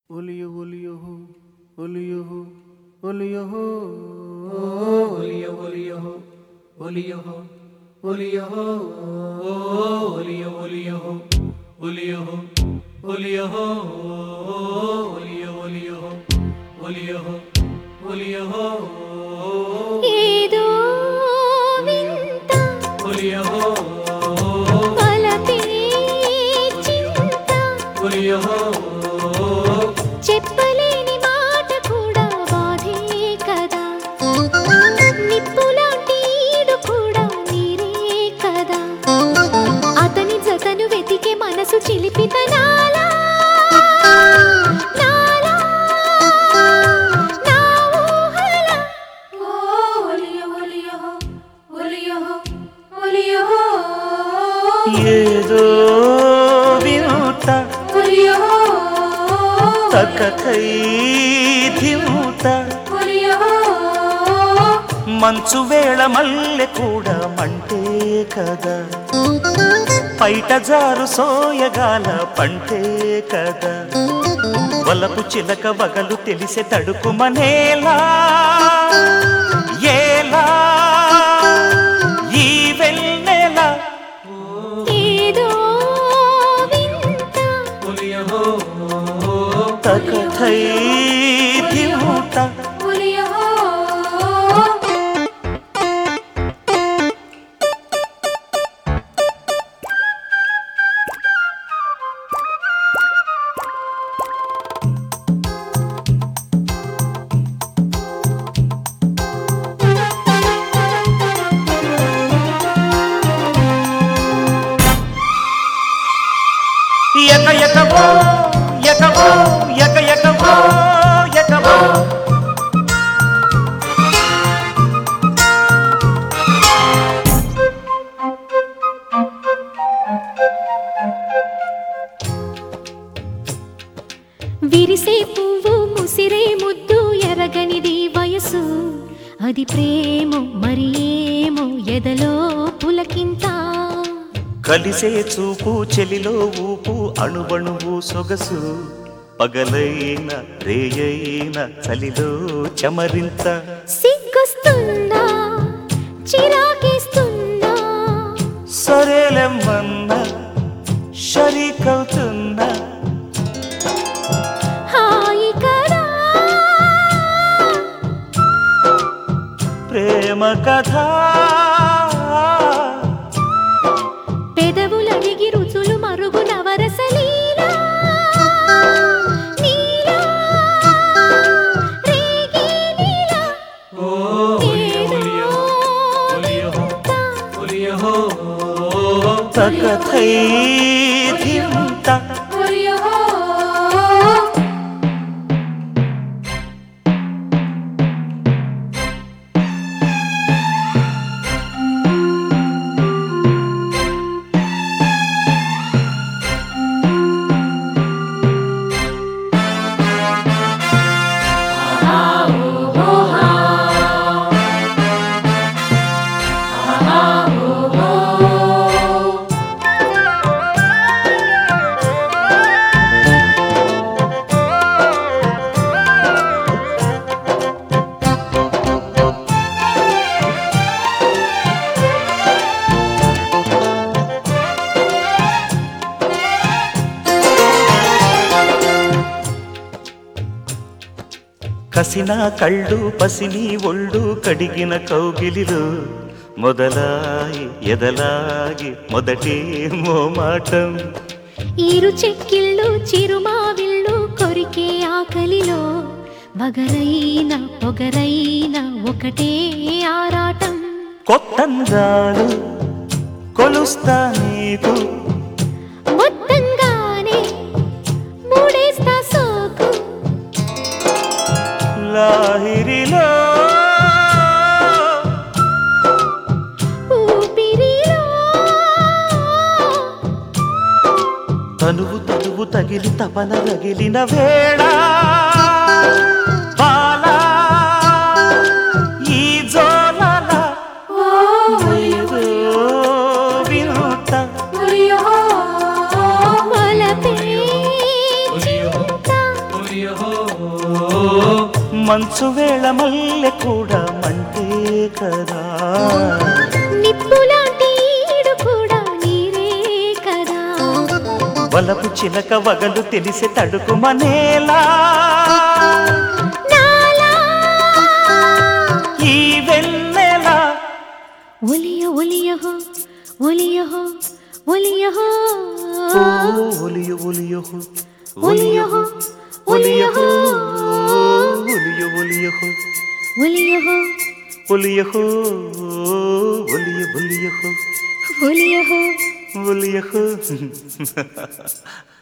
Oleo ఒలియో ఒలియో ఒలియో ఒలియో ఒలియో ఒలియో ఒలియో ఒలియో ఒలియో ఒలియో ఒలియో ఒలియో ఒలియో ఒలియో ఒలియో ఏదో వింత ఒలియో వలపే చింత ఒలియో చెప్పలేని మాట కూడా బాధే కదా నిప్పులాంటి ఈడు కూడా నీరే కదా అతని జతను వెతికే మనసు చిలిపిత నాలా నాలా, నా ఊహల. ఏదో వినూత తక్కకై ధిమూత మంచు వేళ మల్లె కూడా మంటే కదా పైట జారు సోయగాల పంటే కదా వలపు చిలక వగలు తెలిసే తడుకుమనేలా ఏలా ఈ వెన్నెల ఏదో వింత ఒలియో తకథై ధిమూత ఎక ఎకవో ఎకవో ఎక ఎకవో ఎకవో విరిసే పువ్వు ముసిరే ముద్దు ఎరగనిది వయసు అది ప్రేమ మరి ఏమో ఎదలో పులకింత కలిసే చూపు చెలిలో ఊపు అణువణువు సొగసు పగలైన రేయైన చలిలో చమరింత సిగ్గుస్తుందా చిరాకేస్తుందా సరేలెమ్మన్న షరీకవుతున్నా హాయి కదా ప్రేమ కథ పెదవులడిగి రుచులు మరుగు నవరసలీలా నీలా రేగి నీలా ఒలియో ఒలియో ఒలియో తకథై ధింత కసిన కళ్ళు పసిని ఒళ్ళు కడిగిన కౌగిలిలో మొదలాయి ఎదలాగి మొదటి మోమాటం ఇరు చెక్కిళ్ళు చిరుమావిళ్ళు కొరికే ఆకలిలో వగరైన పొగరైన ఒకటే ఆరాటం కొత్తందాలు కొలుస్తా నీకు మొత్తంగానే మూడేస్తా సోకు లాహిరిలో ఊపిరిలో తనువు తనువు తగిలి తపన రగిలిన వేళ బాలా ఈ జోలల ఏదో వినూత వలపే ఒలియో చింత ఒలియో మంచు వేళ మల్లె కూడా మంటే కదా నిప్పులాంటి ఈడు కూడా నీరే కదా వలపు చిలక వగలు తెలిసే తడుకుమనేలా నాలా ఈ వెన్నెల ఒలియ ఒలియహో ఒలియహో ఒలియహో ఓ ఒలియు ఒలియహు ఒలియహో ఒలియహో ఒలియు ఒలియహు ఒలియహో ఒలియహు ఒలియు ఒలియహు ఒలియహో ఒలియహు